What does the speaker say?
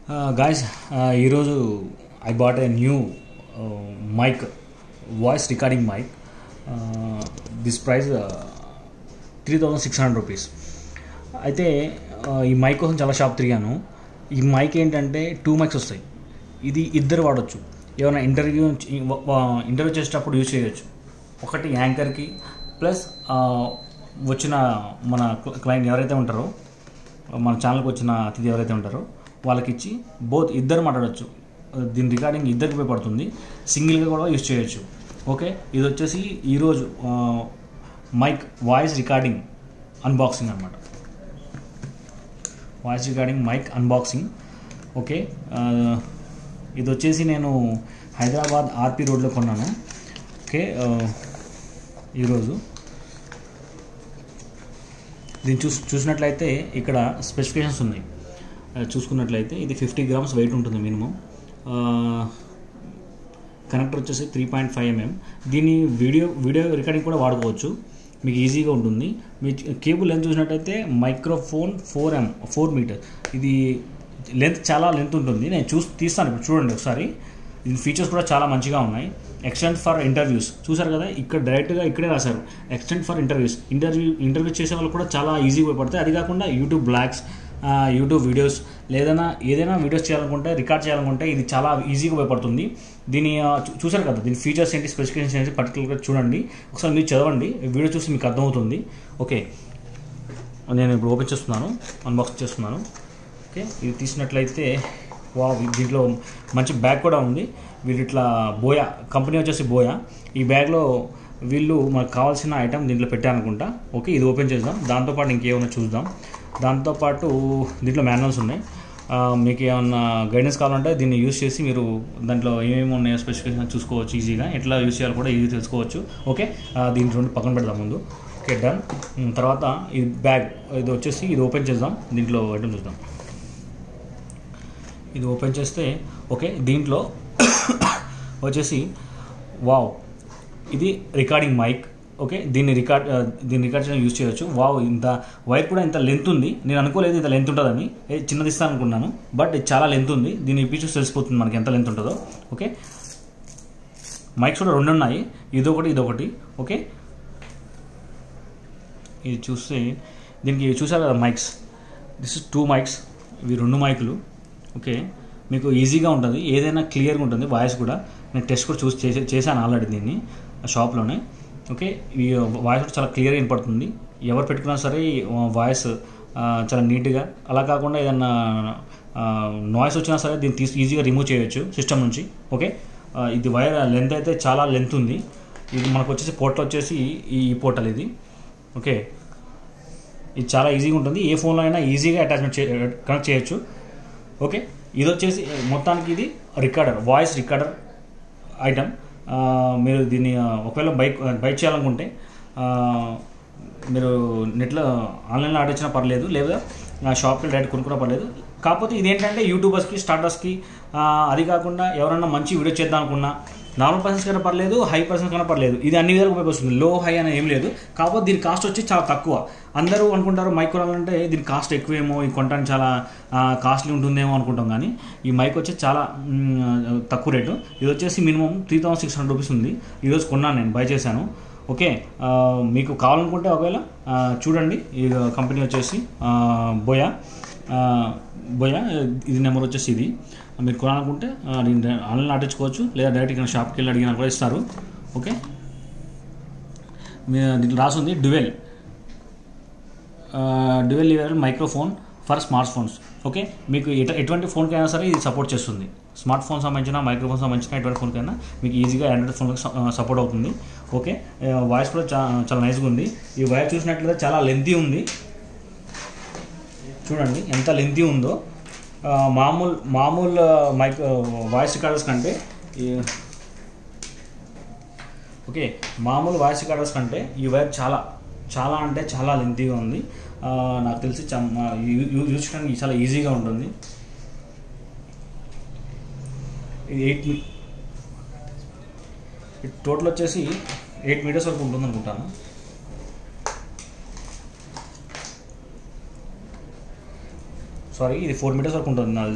guys ఈరోజు I bought a new mic voice recording mic this price three thousand six hundred rupees అయితే uh, ఈ mic కోసం చాలా shop తిరిగాను ఈ మైక్ ఏంటంటే టూ మైక్స్ వస్తాయి ఇది ఇద్దరు వాడచ్చు ఏమైనా ఇంటర్వ్యూ ఇంటర్వ్యూ చేసేటప్పుడు యూజ్ చేయొచ్చు ఒకటి యాంకర్కి ప్లస్ వచ్చిన మన క్లయింట్ ఎవరైతే ఉంటారో మన ఛానల్కి వచ్చిన అతిథి ఎవరైతే ఉంటారో వాళ్ళకి ఇచ్చి బోత్ ఇద్దరు మాట్లాడచ్చు దీని రికార్డింగ్ ఇద్దరికి ఉపయోగపడుతుంది సింగిల్గా కూడా యూజ్ చేయొచ్చు ఓకే ఇది వచ్చేసి ఈరోజు మైక్ వాయిస్ రికార్డింగ్ అన్బాక్సింగ్ అనమాట voice recording mic unboxing okay ఇది వచ్చేసి నేను హైదరాబాద్ ఆర్పి రోడ్లో కొన్నాను ఓకే ఈరోజు దీన్ని చూసి చూసినట్లయితే ఇక్కడ స్పెసిఫికేషన్స్ ఉన్నాయి చూసుకున్నట్లయితే ఇది ఫిఫ్టీ గ్రామ్స్ వెయిట్ ఉంటుంది మినిమం కనెక్టర్ వచ్చేసి త్రీ పాయింట్ ఫైవ్ ఎంఎం దీన్ని వీడియో వీడియో రికార్డింగ్ కూడా వాడుకోవచ్చు మీకు ఈజీగా ఉంటుంది మీ కేబుల్ లెంత్ చూసినట్టయితే microphone four M four metre ఇది లెంత్ చాలా లెంత్ ఉంటుంది నేను చూసి తీస్తాను ఇప్పుడు చూడండి ఒకసారి దీని ఫీచర్స్ కూడా చాలా మంచిగా ఉన్నాయి ఎక్స్టెంట్ ఫర్ ఇంటర్వ్యూస్ చూసారు కదా ఇక్కడ డైరెక్ట్గా ఇక్కడే రాశారు extent for interviews interview interview చేసే వాళ్ళు కూడా చాలా ఈజీగా ఉపయోగపడతాయి అది కాకుండా యూట్యూబ్ బ్లాగ్స్ యూట్యూబ్ వీడియోస్ లేదన్నా ఏదైనా వీడియోస్ చేయాలనుకుంటే రికార్డ్ చేయాలనుకుంటే ఇది చాలా ఈజీగా ఉపయోగపడుతుంది దీని చూసారు కదా దీని ఫీచర్స్ ఏంటి స్పెసిఫికేషన్స్ ఏంటి పర్టికులర్గా చూడండి ఒకసారి మీరు చదవండి వీడియో చూసి మీకు అర్థమవుతుంది ఓకే నేను ఇప్పుడు ఓపెన్ చేస్తున్నాను అన్బాక్స్ చేస్తున్నాను ఓకే ఇది తీసినట్లయితే వా దీంట్లో మంచి బ్యాగ్ కూడా ఉంది వీళ్ళు ఇట్లా బోయా కంపెనీ వచ్చేసి బోయా ఈ బ్యాగ్లో వీళ్ళు మనకు కావాల్సిన ఐటమ్ దీంట్లో పెట్టారనుకుంటా ఓకే ఇది ఓపెన్ చేద్దాం దాంతోపాటు ఇంకేమైనా చూద్దాం దాంతోపాటు దీంట్లో మాన్యువల్స్ ఉన్నాయి మీకు ఏమన్నా గైడెన్స్ కావాలంటే దీన్ని యూస్ చేసి మీరు దాంట్లో ఏమేమి ఉన్నాయో స్పెసిఫికేషన్ చూసుకోవచ్చు ఈజీగా ఎట్లా యూస్ చేయాలో కూడా ఈజీ తెలుసుకోవచ్చు ఓకే దీని రెండు పక్కన పెడదాం ముందు ఓకే డన్ తర్వాత ఈ బ్యాగ్ ఇది వచ్చేసి ఇది ఓపెన్ చేద్దాం దీంట్లో ఐటమ్ చూద్దాం ఇది ఓపెన్ చేస్తే ఓకే దీంట్లో వచ్చేసి వావ్ ఇది రికార్డింగ్ మైక్ ఓకే దీన్ని రికార్డ్ దీన్ని రికార్డ్ చేయడం యూజ్ చేయొచ్చు వావ్ ఇంత వైర్ కూడా ఇంత లెంత్ ఉంది నేను అనుకోలేదు ఇంత లెంత్ ఉంటుందని చిన్నది ఇస్తాను అనుకున్నాను బట్ ఇది చాలా లెంత్ ఉంది దీన్ని ఇప్పించి తెలిసిపోతుంది మనకి ఎంత లెంత్ ఉంటుందో ఓకే మైక్స్ కూడా రెండు ఉన్నాయి ఇదొకటి ఇదొకటి ఓకే ఇది చూస్తే దీనికి చూసారు కదా mics this is two mics ఇవి రెండు మైకులు ఓకే మీకు ఈజీగా ఉంటుంది ఏదైనా క్లియర్గా ఉంటుంది వాయిస్ కూడా నేను టెస్ట్ కూడా చూసి చేసే చేశాను ఆల్రెడీ దీన్ని షాప్లోనే ఓకే ఈ వాయిస్ కూడా చాలా క్లియర్గా వినపడుతుంది ఎవరు పెట్టుకున్నా సరే వాయిస్ చాలా నీట్గా అలా కాకుండా ఏదన్నా నాయిస్ వచ్చినా సరే దీన్ని తీసి ఈజీగా రిమూవ్ చేయొచ్చు సిస్టమ్ నుంచి ఓకే ఇది వైర్ లెంత్ అయితే చాలా లెంత్ ఉంది ఇది మనకు వచ్చేసి పోర్టల్ వచ్చేసి ఈ పోర్టల్ ఇది ఓకే ఇది చాలా ఈజీగా ఉంటుంది ఏ ఫోన్లో అయినా ఈజీగా అటాచ్మెంట్ చే కనెక్ట్ చేయొచ్చు ఓకే ఇది వచ్చేసి మొత్తానికి ఇది రికార్డర్ వాయిస్ రికార్డర్ ఐటమ్ మీరు దీన్ని ఒకవేళ బైక్ బైక్ చేయాలనుకుంటే మీరు నెట్లో ఆన్లైన్లో ఆర్డర్ ఇచ్చినా పర్లేదు లేదా షాప్కి డైరెక్ట్ కొనుక్కున్నా పర్లేదు కాకపోతే ఇదేంటంటే యూట్యూబర్స్కి స్టార్టర్స్కి అది కాకుండా ఎవరన్నా మంచి వీడియో చేద్దాం అనుకున్నా నార్మల్ పర్సన్స్ కన్నా పర్లేదు హై పర్సన్స్ కన్నా పర్లేదు ఇది అన్ని విధాలుగా ఉపయోగపడుతుంది లో హై అనేది ఏం లేదు కాకపోతే దీని కాస్ట్ వచ్చి చాలా తక్కువ అందరూ అనుకుంటారు మైక్ కొనాలంటే దీని కాస్ట్ ఎక్కువేమో ఇది కొనడానికి చాలా కాస్ట్లీ ఉంటుందేమో అనుకుంటాం కానీ ఈ మైక్ వచ్చి చాలా తక్కువ రేటు ఇది వచ్చేసి minimum three thousand six hundred rupees ఉంది ఈరోజు కొన్నాను నేను బై చేశాను ఓకే మీకు కావాలనుకుంటే ఒకవేళ చూడండి ఈ కంపెనీ వచ్చేసి బోయా బోయా ఇది నెంబర్ వచ్చేసి ఇది మీరు కొనాలనుకుంటే ఆన్లైన్ ఆడించుకోవచ్చు లేదా డైరెక్ట్ ఇక్కడ షాప్కి వెళ్ళి అడిగినా కూడా ఇస్తారు ఓకే దీంట్లో రాసింది dual dual level microphone for smartphones okay మీకు ఎటువంటి ఫోన్కి అయినా సరే ఇది సపోర్ట్ చేస్తుంది స్మార్ట్ ఫోన్ సంబంధించిన మైక్రోఫోన్ సంబంధించిన ఎటువంటి ఫోన్కైనా మీకు ఈజీగా ఆండ్రాయిడ్ ఫోన్కి సపోర్ట్ అవుతుంది ఓకే వాయిస్ కూడా చాలా నైస్గా ఉంది ఈ వైర్ చూసినట్లయితే చాలా లెంతీ ఉంది చూడండి ఎంత లెంతీ ఉందో మామూలు మామూలు మైక్ వాయిస్ రికార్డర్స్ కంటే ఓకే మామూలు వాయిస్ రికార్డర్స్ కంటే ఈ వైర్ చాలా చాలా అంటే చాలా లెంతీగా ఉంది నాకు తెలిసి యూజ్ చేయడానికి చాలా ఈజీగా ఉంటుంది ఇది ఎయిట్ టోటల్ వచ్చేసి ఎయిట్ మీటర్స్ వరకు ఉంటుంది అనుకుంటాను సారీ ఇది ఫోర్ మీటర్స్ వరకు ఉంటుంది నాది